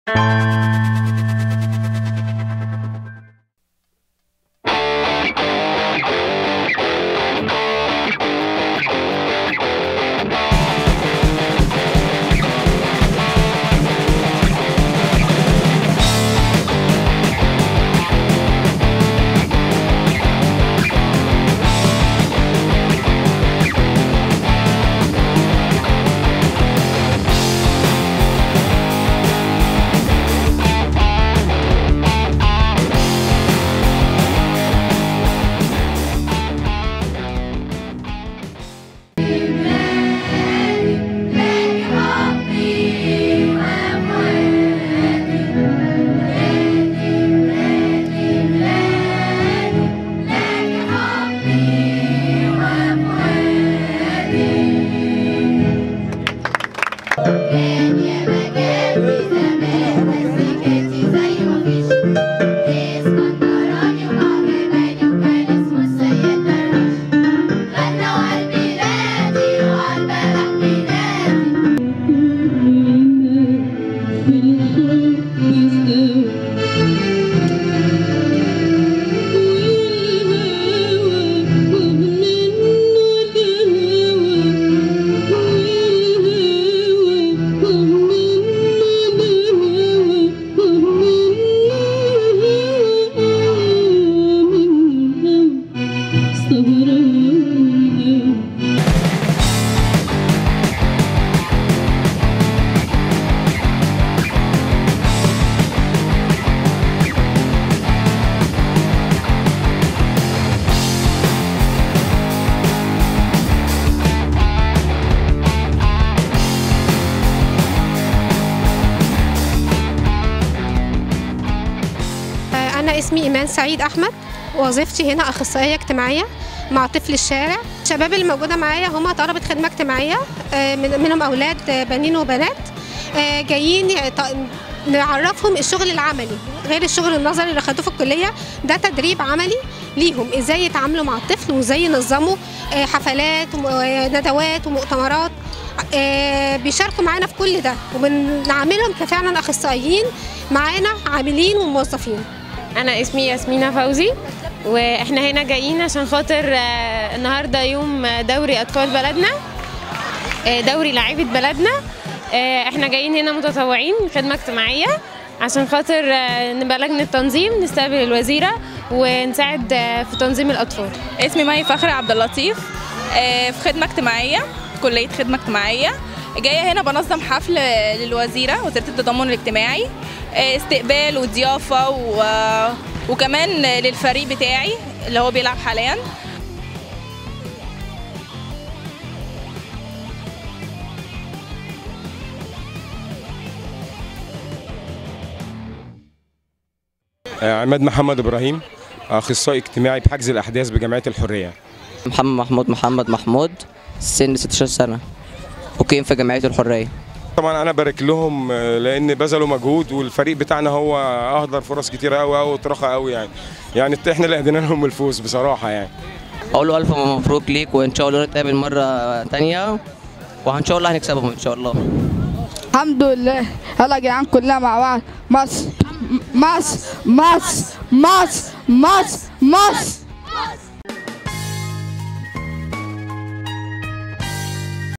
أنا اسمي إيمان سعيد أحمد وظيفتي هنا أخصائية اجتماعية مع طفل الشارع الشباب اللي موجودة معايا هم طلبة خدمة اجتماعية آه، من- منهم أولاد آه، بنين وبنات آه، جايين يط- نعرفهم الشغل العملي غير الشغل النظري اللي خدوه في الكلية ده تدريب عملي ليهم ازاي يتعاملوا مع الطفل وازاي ينظموا آه، حفلات وندوات ومؤتمرات آه، بيشاركوا معانا في كل ده وبنعاملهم كفعلا اخصائيين معانا عاملين وموظفين انا اسمي ياسمينة فوزي واحنا هنا جايين عشان خاطر آه، النهارده يوم دوري اطفال بلدنا آه، دوري لعيبه بلدنا آه، احنا جايين هنا متطوعين خدمه اجتماعيه عشان خاطر آه، نبقى لجنه تنظيم نستقبل الوزيره ونساعد آه، في تنظيم الاطفال اسمي مي فخر عبد اللطيف آه، في خدمة اجتماعية كلية خدمة اجتماعية جاية هنا بنظم حفل للوزيرة وزيرة التضامن الاجتماعي آه، استقبال وضيافة و- وكمان للفريق بتاعي اللي هو بيلعب حاليا عماد محمد ابراهيم اخصائي اجتماعي بحجز الاحداث بجمعيه الحريه محمد محمود محمد محمود سن 16 سنة مقيم في جمعية الحرية طبعا انا بارك لهم آه، لان بذلوا مجهود والفريق بتاعنا هو اهدر فرص كتيره قوي قوي واترخى قوي يعني يعني احنا اللي هدينا لهم الفوز بصراحه يعني أقول له ألف مبروك ليك وإن شاء الله نتقابل مرة تانية وإن شاء الله هنكسبهم إن شاء الله الحمد لله يلا يا جدعان كلنا مع بعض مصر مصر مصر مصر مصر مصر